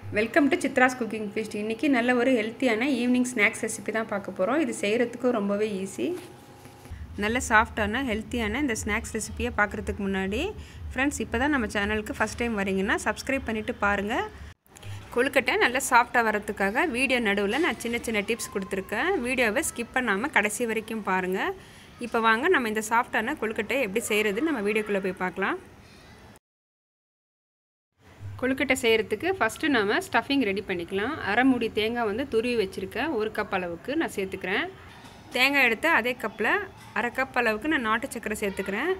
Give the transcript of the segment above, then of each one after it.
welcome to Chitra's cooking feast இன்றைக்கி நல்ல ஒரு ஹெல்த்தியான ஈவினிங் ஸ்நாக்ஸ் ரெசிபி தான் பார்க்க போகிறோம் இது செய்கிறதுக்கும் ரொம்பவே ஈஸி நல்ல சாஃப்டான ஹெல்த்தியான இந்த ஸ்நாக்ஸ் ரெசிபியை பார்க்குறதுக்கு முன்னாடி ஃப்ரெண்ட்ஸ் இப்போ தான் நம்ம சேனலுக்கு ஃபஸ்ட் டைம் வரீங்கன்னா சப்ஸ்கிரைப் பண்ணிவிட்டு பாருங்கள் கொழுக்கட்டை நல்லா சாஃப்டாக வரதுக்காக வீடியோ நடுவில் நான் சின்ன சின்ன டிப்ஸ் கொடுத்துருக்கேன் வீடியோவை ஸ்கிப் பண்ணாமல் கடைசி வரைக்கும் பாருங்கள் இப்போ வாங்க நம்ம இந்த சாஃப்டான கொழுக்கட்டை எப்படி செய்கிறதுன்னு நம்ம வீடியோக்குள்ளே போய் பார்க்கலாம் கொழுக்கட்டை செய்கிறதுக்கு ஃபஸ்ட்டு நம்ம ஸ்டஃபிங் ரெடி பண்ணிக்கலாம் அரை மூடி தேங்காய் வந்து துருவி வச்சுருக்கேன் ஒரு கப் அளவுக்கு நான் சேர்த்துக்கிறேன் தேங்காய் எடுத்து அதே கப்பில் அரை கப் அளவுக்கு நான் நாட்டு சக்கரை சேர்த்துக்கிறேன்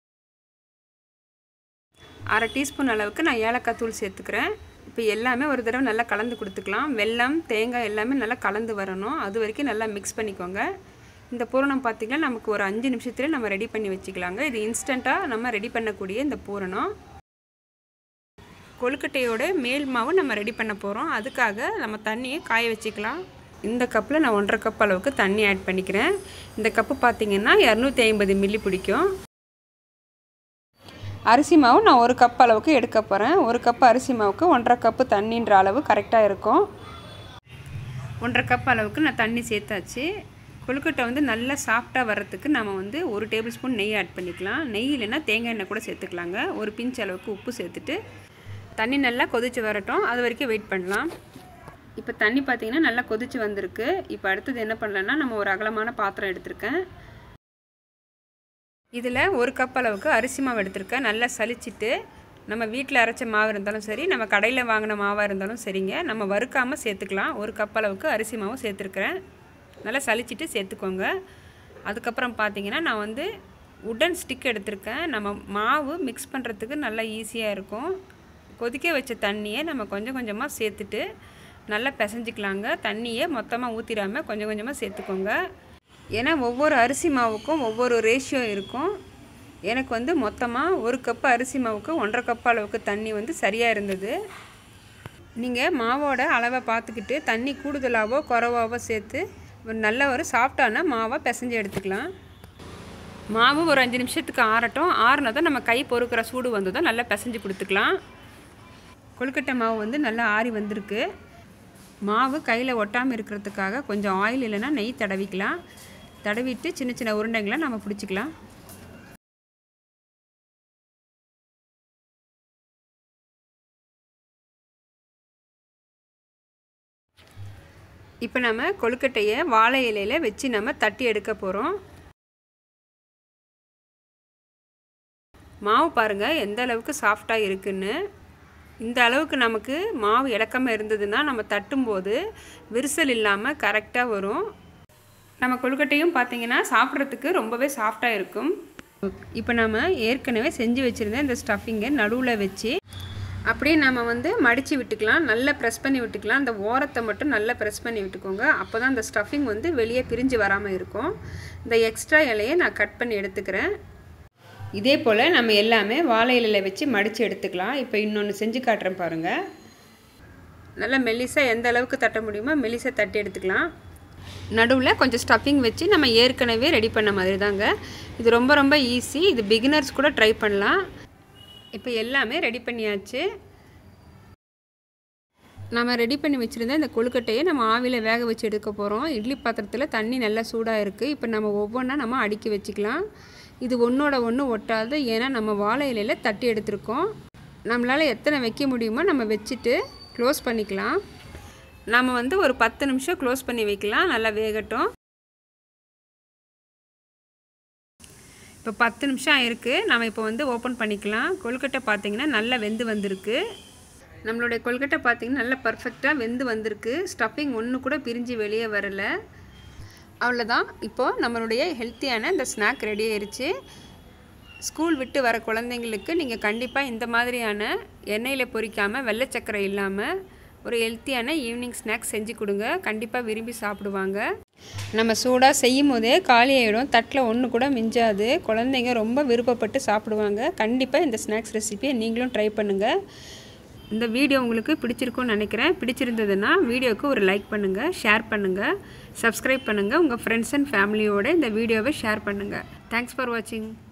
அரை டீஸ்பூன் அளவுக்கு நான் ஏலக்காய் தூள் சேர்த்துக்கிறேன் இப்போ எல்லாமே ஒரு தடவை நல்லா கலந்து கொடுத்துக்கலாம் வெல்லம் தேங்காய் எல்லாமே நல்லா கலந்து வரணும் அது வரைக்கும் நல்லா மிக்ஸ் பண்ணிக்கோங்க இந்த பூரணம் பார்த்திங்கன்னா நமக்கு ஒரு அஞ்சு நிமிஷத்துலேயே நம்ம ரெடி பண்ணி வச்சுக்கலாங்க இது இன்ஸ்டண்ட்டாக நம்ம ரெடி பண்ணக்கூடிய இந்த பூரணம் கொழுக்கட்டையோட மேல் மாவு நம்ம ரெடி பண்ண போகிறோம் அதுக்காக நம்ம தண்ணியை காய வச்சுக்கலாம் இந்த கப்பில் நான் ஒன்றரை கப் அளவுக்கு தண்ணி ஆட் பண்ணிக்கிறேன் இந்த கப்பு பார்த்திங்கன்னா இரநூத்தி ஐம்பது மில்லி பிடிக்கும் அரிசி மாவு நான் ஒரு கப் அளவுக்கு எடுக்க போகிறேன் ஒரு கப் அரிசி மாவுக்கு ஒன்றரை கப்பு தண்ணின்ற அளவு கரெக்டாக இருக்கும் ஒன்றரை கப் அளவுக்கு நான் தண்ணி சேர்த்தாச்சு கொழுக்கட்டை வந்து நல்லா சாஃப்டாக வர்றதுக்கு நம்ம வந்து ஒரு டேபிள் ஸ்பூன் நெய் ஆட் பண்ணிக்கலாம் நெய் இல்லைன்னா தேங்காய் எண்ணெய் கூட சேர்த்துக்கலாங்க ஒரு பிஞ்ச் அளவுக்கு உப்பு சேர்த்துட்டு தண்ணி நல்லா கொதித்து வரட்டும் அது வரைக்கும் வெயிட் பண்ணலாம் இப்போ தண்ணி பார்த்திங்கன்னா நல்லா கொதித்து வந்திருக்கு இப்போ அடுத்தது என்ன பண்ணலான்னா நம்ம ஒரு அகலமான பாத்திரம் எடுத்திருக்கேன் இதில் ஒரு கப் அளவுக்கு அரிசி மாவு எடுத்திருக்கேன் நல்லா சலிச்சிட்டு நம்ம வீட்டில் அரைச்ச மாவு இருந்தாலும் சரி நம்ம கடையில் வாங்கின மாவாக இருந்தாலும் சரிங்க நம்ம வறுக்காமல் சேர்த்துக்கலாம் ஒரு கப் அளவுக்கு அரிசி மாவு சேர்த்துருக்குறேன் நல்லா சலிச்சிட்டு சேர்த்துக்கோங்க அதுக்கப்புறம் பார்த்திங்கன்னா நான் வந்து உடன் ஸ்டிக் எடுத்திருக்கேன் நம்ம மாவு மிக்ஸ் பண்ணுறதுக்கு நல்லா ஈஸியாக இருக்கும் கொதிக்க வச்ச தண்ணியை நம்ம கொஞ்சம் கொஞ்சமாக சேர்த்துட்டு நல்லா பிசைஞ்சிக்கலாங்க தண்ணியை மொத்தமாக ஊற்றிடாமல் கொஞ்சம் கொஞ்சமாக சேர்த்துக்கோங்க ஏன்னா ஒவ்வொரு அரிசி மாவுக்கும் ஒவ்வொரு ரேஷியோ இருக்கும் எனக்கு வந்து மொத்தமாக ஒரு கப்பு அரிசி மாவுக்கு ஒன்றரை கப் அளவுக்கு தண்ணி வந்து சரியாக இருந்தது நீங்கள் மாவோட அளவை பார்த்துக்கிட்டு தண்ணி கூடுதலாகவோ குறவாவோ சேர்த்து நல்ல ஒரு சாஃப்டான மாவை பிசைஞ்சு எடுத்துக்கலாம் மாவு ஒரு அஞ்சு நிமிஷத்துக்கு ஆறட்டும் ஆறுனதும் நம்ம கை பொறுக்கிற சூடு வந்ததும் நல்லா பிசைஞ்சு கொடுத்துக்கலாம் கொழுக்கட்டை மாவு வந்து நல்லா ஆறி வந்திருக்கு மாவு கையில் ஒட்டாமல் இருக்கிறதுக்காக கொஞ்சம் ஆயில் இல்லைன்னா நெய் தடவிக்கலாம் தடவிட்டு சின்ன சின்ன உருண்டைங்களை நம்ம பிடிச்சிக்கலாம் இப்போ நம்ம கொழுக்கட்டையை வாழை இலையில் வச்சு நம்ம தட்டி எடுக்க போகிறோம் மாவு பாருங்கள் எந்த அளவுக்கு சாஃப்டாக இருக்குன்னு இந்த அளவுக்கு நமக்கு மாவு இலக்கமாக இருந்ததுன்னா நம்ம தட்டும்போது விரிசல் இல்லாமல் கரெக்டாக வரும் நம்ம கொழுக்கட்டையும் பார்த்திங்கன்னா சாப்பிட்றதுக்கு ரொம்பவே சாஃப்டாக இருக்கும் இப்போ நம்ம ஏற்கனவே செஞ்சு வச்சுருந்த இந்த ஸ்டஃபிங்கை நடுவில் வச்சு அப்படியே நம்ம வந்து மடித்து விட்டுக்கலாம் நல்லா ப்ரெஸ் பண்ணி விட்டுக்கலாம் அந்த ஓரத்தை மட்டும் நல்லா ப்ரெஸ் பண்ணி விட்டுக்கோங்க அப்போ தான் அந்த ஸ்டஃபிங் வந்து வெளியே பிரிஞ்சு வராமல் இருக்கும் இந்த எக்ஸ்ட்ரா இலையை நான் கட் பண்ணி எடுத்துக்கிறேன் இதே போல் நம்ம எல்லாமே வாழை இலையில் வச்சு மடித்து எடுத்துக்கலாம் இப்போ இன்னொன்று செஞ்சு காட்டுறேன் பாருங்கள் நல்லா மெல்லிசாக எந்த அளவுக்கு தட்ட முடியுமோ மெல்லிசாக தட்டி எடுத்துக்கலாம் நடுவில் கொஞ்சம் ஸ்டஃபிங் வச்சு நம்ம ஏற்கனவே ரெடி பண்ண மாதிரி தாங்க இது ரொம்ப ரொம்ப ஈஸி இது பிகினர்ஸ் கூட ட்ரை பண்ணலாம் இப்போ எல்லாமே ரெடி பண்ணியாச்சு நம்ம ரெடி பண்ணி வச்சுருந்த இந்த கொழுக்கட்டையை நம்ம ஆவியில் வேக வச்சு எடுக்க போகிறோம் இட்லி பாத்திரத்தில் தண்ணி நல்லா சூடாக இருக்குது இப்போ நம்ம ஒவ்வொன்றா நம்ம அடுக்கி வச்சுக்கலாம் இது ஒன்றோட ஒன்று ஒட்டாது ஏன்னா நம்ம வாழை இலையில் தட்டி எடுத்திருக்கோம் நம்மளால் எத்தனை வைக்க முடியுமோ நம்ம வச்சுட்டு க்ளோஸ் பண்ணிக்கலாம் நம்ம வந்து ஒரு பத்து நிமிஷம் க்ளோஸ் பண்ணி வைக்கலாம் நல்லா வேகட்டும் இப்போ பத்து நிமிஷம் ஆயிருக்கு நம்ம இப்போ வந்து ஓப்பன் பண்ணிக்கலாம் கொழுக்கட்டை பார்த்திங்கன்னா நல்லா வெந்து வந்திருக்கு நம்மளுடைய கொழுக்கட்டை பார்த்திங்கன்னா நல்லா பர்ஃபெக்டாக வெந்து வந்திருக்கு ஸ்டஃபிங் ஒன்று கூட பிரிஞ்சு வெளியே வரலை அவ்வளோதான் இப்போது நம்மளுடைய ஹெல்த்தியான இந்த ஸ்நாக் ரெடி ஆயிடுச்சு ஸ்கூல் விட்டு வர குழந்தைங்களுக்கு நீங்கள் கண்டிப்பாக இந்த மாதிரியான எண்ணெயில் பொரிக்காமல் வெள்ளை சக்கரை இல்லாமல் ஒரு ஹெல்த்தியான ஈவினிங் ஸ்நாக்ஸ் செஞ்சு கொடுங்க கண்டிப்பாக விரும்பி சாப்பிடுவாங்க நம்ம சூடாக செய்யும் போதே காலி ஆகிடும் தட்டில் ஒன்று கூட மிஞ்சாது குழந்தைங்க ரொம்ப விருப்பப்பட்டு சாப்பிடுவாங்க கண்டிப்பாக இந்த ஸ்நாக்ஸ் ரெசிபியை நீங்களும் ட்ரை பண்ணுங்கள் இந்த வீடியோ உங்களுக்கு பிடிச்சிருக்கும்னு நினைக்கிறேன் பிடிச்சிருந்ததுன்னா வீடியோவுக்கு ஒரு லைக் பண்ணுங்கள் ஷேர் பண்ணுங்கள் சப்ஸ்கிரைப் பண்ணுங்கள் உங்கள் ஃப்ரெண்ட்ஸ் அண்ட் ஃபேமிலியோடு இந்த வீடியோவை ஷேர் பண்ணுங்கள் தேங்க்ஸ் ஃபார் வாட்சிங்